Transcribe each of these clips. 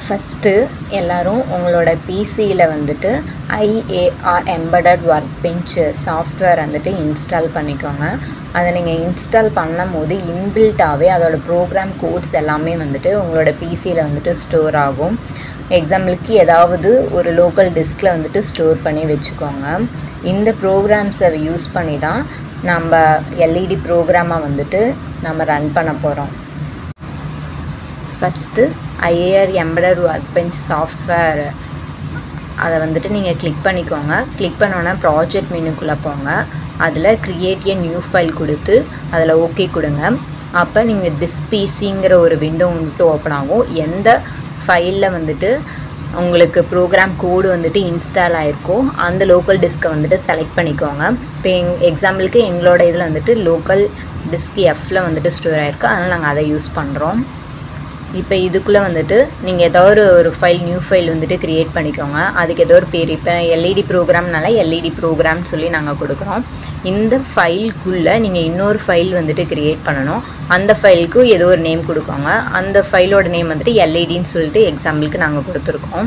first எல்லோரும் உங்களோட பிசியில் வந்துட்டு IAR embedded workbench software வந்துட்டு இன்ஸ்டால் பண்ணிக்கோங்க அதை நீங்கள் இன்ஸ்டால் பண்ணும் போது இன்பில்ட்டாகவே அதோட ப்ரோக்ராம் கோட்ஸ் எல்லாமே வந்துட்டு உங்களோட பிசியில் வந்துட்டு ஸ்டோர் ஆகும் எக்ஸாம்பிளுக்கு ஏதாவது ஒரு லோக்கல் டிஸ்கில் வந்துட்டு ஸ்டோர் பண்ணி வச்சுக்கோங்க இந்த ப்ரோக்ராம்ஸை யூஸ் பண்ணி தான் நம்ம எல்இடி ப்ரோக்ராமை வந்துட்டு நம்ம ரன் பண்ண போகிறோம் first IAR embedded workbench software அதை வந்துட்டு நீங்கள் கிளிக் பண்ணிக்கோங்க கிளிக் பண்ணோன்னே ப்ராஜெக்ட் மெனுக்குள்ளே போங்க அதில் க்ரியேட் எ நியூ ஃபைல் கொடுத்து அதில் ஓகே கொடுங்க அப்போ நீங்கள் திஸ் பிசிங்கிற ஒரு விண்டோ வந்துட்டு ஓப்பன் ஆகும் எந்த ஃபைலில் வந்துட்டு உங்களுக்கு ப்ரோக்ராம் கோடு வந்துட்டு இன்ஸ்டால் ஆகிருக்கோ அந்த லோக்கல் டிஸ்க்கை வந்துட்டு செலக்ட் பண்ணிக்கோங்க இப்போ எங் எக்ஸாம்பிளுக்கு எங்களோட இதில் வந்துட்டு லோக்கல் டிஸ்க் எஃப்பில் வந்துட்டு ஸ்டோர் ஆகிருக்கு அதனால் நாங்கள் அதை யூஸ் பண்ணுறோம் இப்போ இதுக்குள்ளே வந்துட்டு நீங்கள் ஏதோ ஒரு ஒரு ஃபைல் நியூ ஃபைல் வந்துட்டு க்ரியேட் பண்ணிக்கோங்க அதுக்கு ஏதோ ஒரு பேர் இப்போ எல்இடி ப்ரோக்ராம்னால எல்இடி ப்ரோக்ராம்னு சொல்லி நாங்கள் கொடுக்குறோம் இந்த ஃபைலுக்குள்ளே நீங்கள் இன்னொரு ஃபைல் வந்துட்டு க்ரியேட் பண்ணணும் அந்த ஃபைலுக்கு ஏதோ ஒரு நேம் கொடுக்கோங்க அந்த ஃபைலோட நேம் வந்துட்டு எல்இடின்னு சொல்லிட்டு எக்ஸாம்பிளுக்கு நாங்கள் கொடுத்துருக்கோம்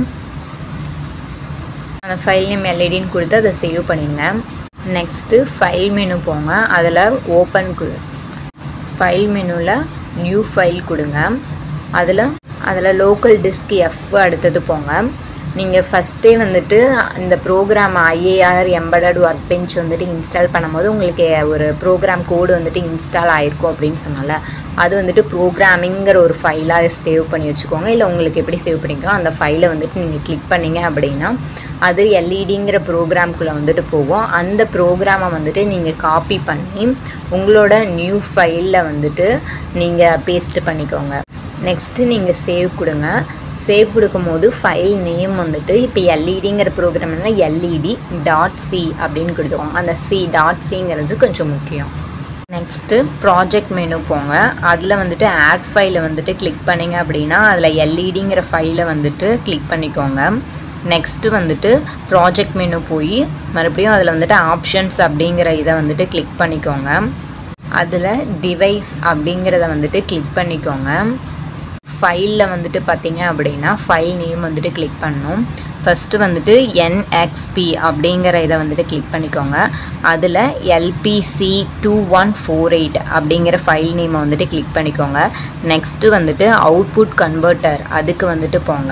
அந்த ஃபைல் நேம் எல்இடின்னு கொடுத்து அதை சேவ் பண்ணிடுங்க நெக்ஸ்ட்டு ஃபைல் மெனு போங்க அதில் ஓப்பன் கொடு ஃபைல் மெனுவில் நியூ ஃபைல் கொடுங்க அதில் அதில் லோக்கல் டிஸ்க் எஃப் அடுத்தது போங்க நீங்கள் ஃபஸ்ட்டே வந்துட்டு இந்த program IAR embedded workbench வந்துட்டு இன்ஸ்டால் பண்ணும்போது உங்களுக்கு ஒரு ப்ரோக்ராம் கோடு வந்துட்டு இன்ஸ்டால் ஆகிருக்கும் அப்படின்னு சொன்னால அது வந்துட்டு ப்ரோக்ராமிங்கிற ஒரு ஃபைலாக சேவ் பண்ணி வச்சுக்கோங்க இல்லை உங்களுக்கு எப்படி சேவ் பண்ணிக்கோ அந்த ஃபைலை வந்துட்டு நீங்கள் கிளிக் பண்ணிங்க அப்படின்னா அது எல்இடிங்கிற ப்ரோக்ராம்குள்ளே வந்துட்டு போகும் அந்த ப்ரோக்ராமை வந்துட்டு நீங்கள் காப்பி பண்ணி உங்களோட நியூ ஃபைலில் வந்துட்டு நீங்கள் பேஸ்ட் பண்ணிக்கோங்க நெக்ஸ்ட்டு நீங்கள் சேவ் கொடுங்க சேவ் கொடுக்கும்போது ஃபைல் நேம் வந்துட்டு இப்போ எல்இடிங்கிற ப்ரோக்ராம்னா எல்இடி டாட் சி அப்படின்னு கொடுத்துக்கோங்க அந்த சி டாட் சிங்கிறது கொஞ்சம் முக்கியம் நெக்ஸ்ட்டு ப்ராஜெக்ட் மெனு போங்க அதில் வந்துட்டு ஆட் ஃபைலை வந்துட்டு கிளிக் பண்ணிங்க அப்படின்னா அதில் எல்இடிங்கிற ஃபைலை வந்துட்டு கிளிக் பண்ணிக்கோங்க நெக்ஸ்ட்டு வந்துட்டு ப்ராஜெக்ட் மெனு போய் மறுபடியும் அதில் வந்துட்டு ஆப்ஷன்ஸ் அப்படிங்கிற இதை வந்துட்டு கிளிக் பண்ணிக்கோங்க அதில் டிவைஸ் அப்படிங்கிறத வந்துட்டு கிளிக் பண்ணிக்கோங்க ஃபைலில் வந்துட்டு பார்த்தீங்க அப்படின்னா ஃபைல் நேம் வந்துட்டு கிளிக் பண்ணணும் ஃபஸ்ட்டு வந்துட்டு என்எக்ஸ்பி அப்படிங்கிற இதை வந்துட்டு கிளிக் பண்ணிக்கோங்க அதில் LPC two one four eight அப்படிங்கிற ஃபைல் நேமை வந்துட்டு கிளிக் பண்ணிக்கோங்க நெக்ஸ்ட்டு வந்துட்டு அவுட்புட் கன்வெர்ட்டர் அதுக்கு வந்துட்டு போங்க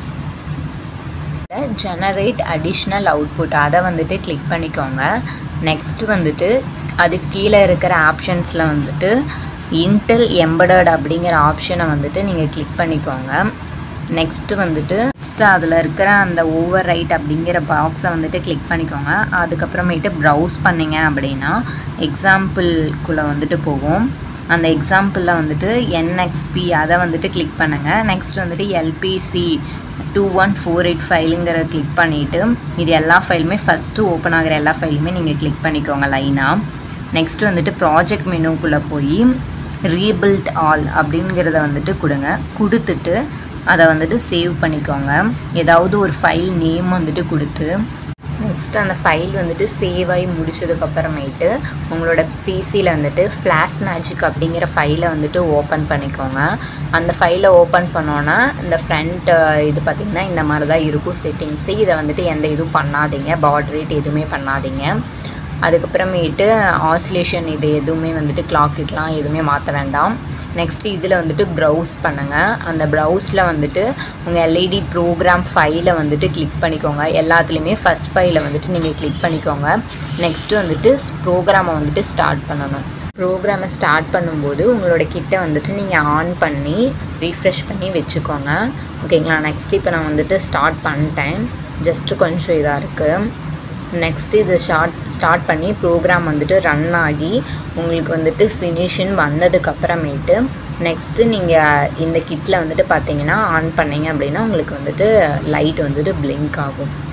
ஜெனரேட் அடிஷ்னல் அவுட்புட் அதை வந்துட்டு கிளிக் பண்ணிக்கோங்க நெக்ஸ்ட்டு வந்துட்டு அதுக்கு கீழே இருக்கிற ஆப்ஷன்ஸில் வந்துட்டு இன்டெல் எம்படர்ட் அப்படிங்கிற ஆப்ஷனை வந்துட்டு நீங்கள் கிளிக் பண்ணிக்கோங்க நெக்ஸ்ட்டு வந்துட்டு நெக்ஸ்ட்டு அதில் இருக்கிற அந்த ஓவர் ரைட் அப்படிங்கிற பாக்ஸை வந்துட்டு கிளிக் பண்ணிக்கோங்க அதுக்கப்புறமேட்டு ப்ரௌஸ் பண்ணிங்க அப்படின்னா எக்ஸாம்பிள்குள்ளே வந்துட்டு போகும் அந்த எக்ஸாம்பிளில் வந்துட்டு என்எக்ஸ்பி அதை வந்துட்டு கிளிக் பண்ணுங்கள் நெக்ஸ்ட் வந்துட்டு LPC two one four eight ஃபைலுங்கிற கிளிக் பண்ணிவிட்டு இது எல்லா ஃபைலுமே ஃபஸ்ட்டு ஓப்பன் ஆகிற எல்லா ஃபைலுமே நீங்கள் கிளிக் பண்ணிக்கோங்க லைனாக நெக்ஸ்ட் வந்துட்டு ப்ராஜெக்ட் மெனுக்குள்ளே போய் ரீபில்ட் ஆல் அப்படிங்கிறத வந்துட்டு கொடுங்க கொடுத்துட்டு அதை வந்துட்டு சேவ் பண்ணிக்கோங்க ஏதாவது ஒரு ஃபைல் நேம் வந்துட்டு கொடுத்து நெக்ஸ்ட் அந்த ஃபைல் வந்துட்டு சேவ் ஆகி முடிச்சதுக்கப்புறமேட்டு உங்களோட பிசியில் வந்துட்டு ஃப்ளாஷ் மேஜிக் அப்படிங்கிற ஃபைலை வந்துட்டு ஓப்பன் பண்ணிக்கோங்க அந்த ஃபைலை ஓப்பன் பண்ணோன்னா இந்த ஃப்ரண்ட் இது பார்த்திங்கன்னா இந்த மாதிரி தான் இருக்கும் செட்டிங்ஸு இதை வந்துட்டு எந்த இதுவும் பண்ணாதீங்க பாட் ரேட் எதுவுமே பண்ணாதீங்க அதுக்கப்புறமேட்டு ஆசிலேஷன் இது எதுவுமே வந்துட்டு கிளாக் இதெல்லாம் எதுவுமே மாற்ற வேண்டாம் நெக்ஸ்ட்டு இதில் வந்துட்டு ப்ரௌஸ் பண்ணுங்கள் அந்த ப்ரௌஸில் வந்துட்டு உங்கள் எல்இடி ப்ரோக்ராம் ஃபைலை வந்துட்டு கிளிக் பண்ணிக்கோங்க எல்லாத்துலேயுமே ஃபஸ்ட் ஃபைலை வந்துட்டு நீங்கள் கிளிக் பண்ணிக்கோங்க நெக்ஸ்ட்டு வந்துட்டு ப்ரோக்ராமை வந்துட்டு ஸ்டார்ட் பண்ணணும் ப்ரோக்ராமை ஸ்டார்ட் பண்ணும்போது உங்களோட கிட்ட வந்துட்டு நீங்கள் ஆன் பண்ணி ரீஃப்ரெஷ் பண்ணி வச்சுக்கோங்க ஓகேங்களா நெக்ஸ்ட் இப்போ நான் வந்துட்டு ஸ்டார்ட் பண்ணிட்டேன் ஜஸ்ட்டு கொஞ்சம் இதாக இருக்குது நெக்ஸ்ட்டு இது ஷார்ட் ஸ்டார்ட் பண்ணி ப்ரோக்ராம் வந்துட்டு ரன் ஆகி உங்களுக்கு வந்துட்டு ஃபினிஷின் வந்ததுக்கப்புறமேட்டு நெக்ஸ்ட்டு நீங்கள் இந்த கிட்டில் வந்துட்டு பார்த்தீங்கன்னா ஆன் பண்ணிங்க அப்படின்னா உங்களுக்கு வந்துட்டு லைட் வந்துட்டு பிளிங்க் ஆகும்